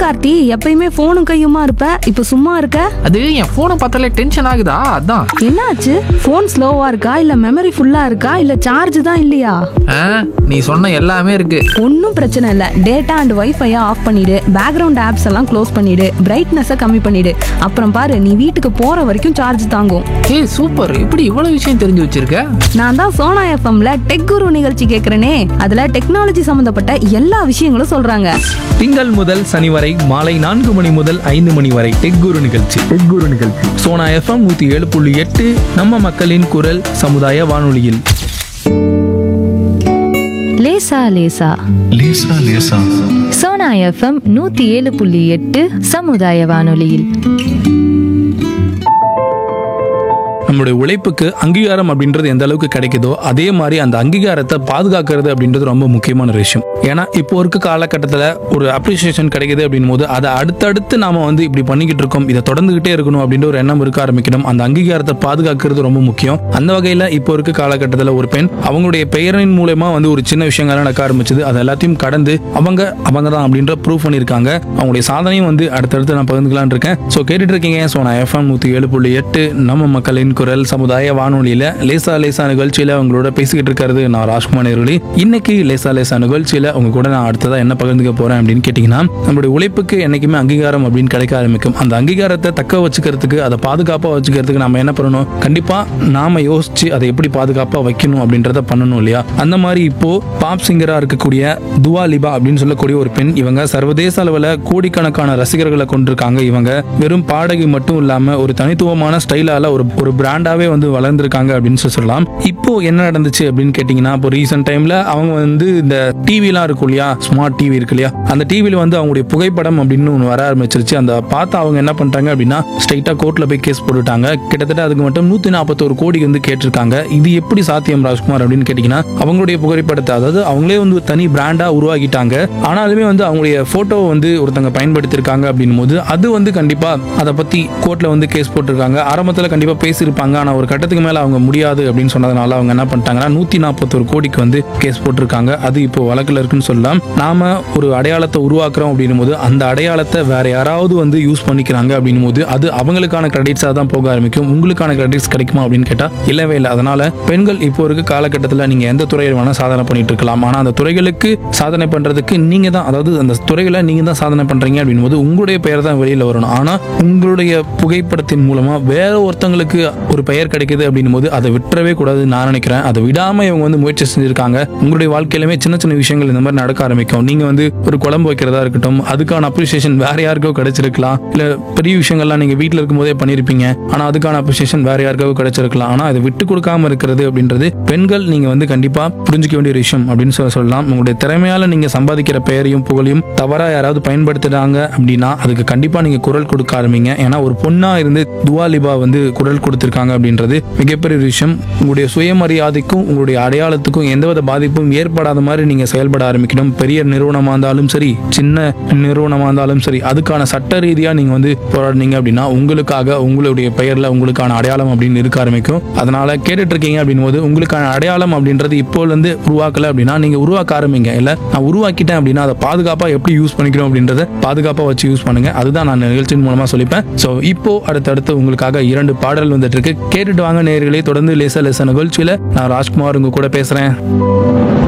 கார்த்தி எப்பயுமே போனும் கையுமா இருப்ப இப்ப சும்மா இருக்க அது என் போனை பார்த்தாலே டென்ஷன் ஆகுதா அதான் என்னாச்சு போன் ஸ்லோவா இருக்கா இல்ல மெமரி ஃபுல்லா இருக்கா இல்ல சார்ஜ் தான் இல்லையா ஆ, நீ சொன்ன எல்லாமே இருக்கு ஒன்றும் பிரச்சனை இல்லை டேட்டா அண்ட் வைஃபையை ஆஃப் பண்ணிடு பேக்ரவுண்ட் ஆப்ஸ் எல்லாம் க்ளோஸ் பண்ணிடு பிரைட்னஸை கம்மி பண்ணிடு அப்புறம் பாரு நீ வீட்டுக்கு போற வரைக்கும் சார்ஜ் தாங்கும் ஏய் சூப்பர் இப்படி இவ்வளவு விஷயம் தெரிஞ்சு வச்சிருக்க நான் தான் சோனா எஃப்எம்ல டெக் குரு நிகழ்ச்சி கேட்குறேனே அதுல டெக்னாலஜி சம்பந்தப்பட்ட எல்லா விஷயங்களும் சொல்றாங்க திங்கள் முதல் சனி வரை மாலை நான்கு மணி முதல் ஐந்து மணி வரை டெக் குரு நிகழ்ச்சி டெக் குரு நிகழ்ச்சி சோனா எஃப்எம் நூத்தி ஏழு புள்ளி எட்டு நம்ம மக்களின் குரல் சமுதாய வானொலியில் லேசா லேசா லேசா லேசா சோனா எஃப்எம் நூத்தி ஏழு புள்ளி எட்டு சமுதாய வானொலியில் நம்மளுடைய உழைப்புக்கு அங்கீகாரம் அப்படின்றது எந்த அளவுக்கு கிடைக்குதோ அதே மாதிரி அந்த அங்கீகாரத்தை பாதுகாக்கிறது அப்படின்றது ரொம்ப முக்கியமான ஒரு விஷயம் ஏன்னா இப்போ இருக்க காலகட்டத்தில் ஒரு அப்ரிசியேஷன் கிடைக்குது அப்படின் போது அதை அடுத்தடுத்து நாம வந்து இப்படி பண்ணிக்கிட்டு இருக்கோம் இதை தொடர்ந்துகிட்டே இருக்கணும் அப்படின்ற ஒரு எண்ணம் இருக்க ஆரம்பிக்கணும் அந்த அங்கீகாரத்தை பாதுகாக்கிறது ரொம்ப முக்கியம் அந்த வகையில் இப்போ இருக்க காலகட்டத்தில் ஒரு பெண் அவங்களுடைய பெயரின் மூலயமா வந்து ஒரு சின்ன விஷயங்கள் நடக்க ஆரம்பிச்சது அது எல்லாத்தையும் கடந்து அவங்க அவங்க தான் அப்படின்ற ப்ரூவ் பண்ணியிருக்காங்க அவங்களுடைய சாதனையும் வந்து அடுத்தடுத்து நான் பகிர்ந்துக்கலாம்னு இருக்கேன் ஸோ கேட்டுட்டு இருக்கீங்க ஸோ நான் எஃப்எம் நூற்றி ஏழு புள்ளி எட்டு நம்ம மக்களின் குரல் சமுதாய வானொலியில லேசா லேசா நிகழ்ச்சியில உங்களோட பேசிக்கிட்டு இருக்கிறது நான் ராஜ்குமார் நேரலி இன்னைக்கு லேசா லேசா நிகழ்ச்சியில உங்க கூட நான் அடுத்ததா என்ன பகிர்ந்துக்க போறேன் அப்படின்னு கேட்டீங்கன்னா நம்மளுடைய உழைப்புக்கு என்னைக்குமே அங்கீகாரம் அப்படின்னு கிடைக்க ஆரம்பிக்கும் அந்த அங்கீகாரத்தை தக்க வச்சுக்கிறதுக்கு அதை பாதுகாப்பா வச்சுக்கிறதுக்கு நம்ம என்ன பண்ணணும் கண்டிப்பா நாம யோசிச்சு அதை எப்படி பாதுகாப்பா வைக்கணும் அப்படின்றத பண்ணணும் இல்லையா அந்த மாதிரி இப்போ பாப் சிங்கரா இருக்கக்கூடிய துவா லிபா அப்படின்னு சொல்லக்கூடிய ஒரு பெண் இவங்க சர்வதேச அளவில் கோடிக்கணக்கான ரசிகர்களை கொண்டிருக்காங்க இவங்க வெறும் பாடகி மட்டும் இல்லாம ஒரு தனித்துவமான ஸ்டைலால ஒரு ஒரு பிராண்டாவே வந்து வளர்ந்துருக்காங்க அப்படின்னு சொல்லி சொல்லலாம் இப்போ என்ன நடந்துச்சு அப்படின்னு கேட்டீங்கன்னா இப்போ ரீசெண்ட் டைம்ல அவங்க வந்து இந்த டிவிலாம் இருக்கும் இல்லையா ஸ்மார்ட் டிவி இருக்கு இல்லையா அந்த டிவில வந்து அவங்களுடைய புகைப்படம் அப்படின்னு ஒன்று வர ஆரம்பிச்சிருச்சு அந்த பார்த்து அவங்க என்ன பண்றாங்க அப்படின்னா ஸ்ட்ரைட்டா கோர்ட்ல போய் கேஸ் போட்டுட்டாங்க கிட்டத்தட்ட அதுக்கு மட்டும் நூத்தி நாற்பத்தோரு கோடி வந்து கேட்டிருக்காங்க இது எப்படி சாத்தியம் ராஜ்குமார் அப்படின்னு கேட்டீங்கன்னா அவங்களுடைய புகைப்படத்தை அதாவது அவங்களே வந்து ஒரு தனி பிராண்டா உருவாக்கிட்டாங்க ஆனாலுமே வந்து அவங்களுடைய போட்டோவை வந்து ஒருத்தங்க பயன்படுத்தியிருக்காங்க அப்படின்னும் போது அது வந்து கண்டிப்பா அதை பத்தி கோர்ட்ல வந்து கேஸ் போட்டிருக்காங்க ஆரம்பத்துல கண்டிப்பா பேசியிருப்பாங்க ஆனா ஒரு கட்டத்துக்கு மேல அவங்க முடியாது அப்படின்னு சொன்னதுனால அவங்க என்ன பண்ணிட்டாங்கன்னா நூத்தி நாற்பத்தோரு கோடிக்கு வந்து கேஸ் போட்டிருக்காங்க அது இப்போ வழக்குல இருக்குன்னு சொல்லலாம் நாம ஒரு அடையாளத்தை உருவாக்குறோம் அப்படின்னும் போது அந்த அடையாளத்தை வேற யாராவது வந்து யூஸ் பண்ணிக்கிறாங்க அப்படின்னும் போது அது அவங்களுக்கான கிரெடிட்ஸா தான் போக ஆரம்பிக்கும் உங்களுக்கான கிரெடிட்ஸ் கிடைக்குமா அப்படின்னு கேட்டா இல்லவே இல்லை அதனால பெண்கள் இப்போ இருக்க காலகட்டத்தில் நீங்க எந்த துறையில் வேணா சாதனை பண்ணிட்டு இருக்கலாம் ஆனா அந்த துறைகளுக்கு சாதனை பண்றதுக்கு நீங்க தான் அதாவது அந்த துறைகளை நீங்க தான் சாதனை பண்றீங்க அப்படின்னும் போது உங்களுடைய பெயர் தான் வெளியில வரணும் ஆனா உங்களுடைய புகைப்படத்தின் மூலமா வேற ஒருத்தங்களுக்கு ஒரு பெயர் கிடைக்குது அப்படின்னும் போது அதை விட்டுறவே கூடாதுன்னு நான் நினைக்கிறேன் அதை விடாம இவங்க வந்து முயற்சி செஞ்சிருக்காங்க உங்களுடைய வாழ்க்கையிலுமே சின்ன சின்ன விஷயங்கள் இந்த மாதிரி நடக்க ஆரம்பிக்கும் நீங்க வந்து ஒரு குழம்பு வைக்கிறதா இருக்கட்டும் அதுக்கான அப்ரிசியேஷன் வேற யாருக்கோ கிடைச்சிருக்கலாம் இல்ல பெரிய விஷயங்கள்லாம் நீங்க வீட்டில் இருக்கும்போதே பண்ணியிருப்பீங்க ஆனா அதுக்கான அப்ரிசியேஷன் வேற யாருக்கோ கிடைச்சிருக்கலாம் ஆனா அதை விட்டு கொடுக்காம இருக்கிறது அப்படின்றது பெண்கள் நீங்க வந்து கண்டிப்பா புரிஞ்சுக்க வேண்டிய ஒரு விஷயம் அப்படின்னு சொல்ல சொல்லலாம் உங்களுடைய திறமையால நீங்க சம்பாதிக்கிற பெயரையும் புகழையும் தவறா யாராவது பயன்படுத்துறாங்க அப்படின்னா அதுக்கு கண்டிப்பா நீங்க குரல் கொடுக்க ஆரம்பிங்க ஏன்னா ஒரு பொண்ணா இருந்து துவாலிபா வந்து குரல் கொடுத்திருக்காங்க அப்படின்றது மிகப்பெரிய ஒரு விஷயம் உங்களுடைய சுயமரியாதைக்கும் உங்களுடைய அடையாளத்துக்கும் எந்தவித பாதிப்பும் ஏற்படாத மாதிரி நீங்க செயல்பட ஆரம்பிக்கணும் பெரிய நிறுவனமா இருந்தாலும் சரி சின்ன நிறுவனமா இருந்தாலும் சரி அதுக்கான சட்ட ரீதியா நீங்க வந்து போராடினீங்க அப்படின்னா உங்களுக்காக உங்களுடைய பெயர்ல உங்களுக்கான அடையாளம் அப்படின்னு இருக்க ஆரம்பிக்கும் அதனால கேட்டுட்டு இருக்கீங்க அப்படின் போது உங்களுக்கான அடையாளம் அப்படின்றது இப்போல இருந்து உருவாக்கல அப்படின்னா நீங்க உருவாக்க ஆரம்பிங்க இல்ல நான் உருவாக்கிட்டேன் அப்படின்னா அதை பாதுகாப்பா எப்படி யூஸ் பண்ணிக்கிறோம் அப்படின்றத பாதுகாப்பா வச்சு யூஸ் பண்ணுங்க அதுதான் நான் நிகழ்ச்சியின் மூலமா சொல்லிப்பேன் சோ இப்போ அடுத்தடுத்து உங்களுக்காக இரண்டு பாடல் வந்துட்டு இருக்கு கேட்டுட்டு வாங்க நேயர்களே தொடர்ந்து லேசா லேசா நிகழ்ச்சியில நான் ராஜ்குமார் உங்க கூட பேசுறேன்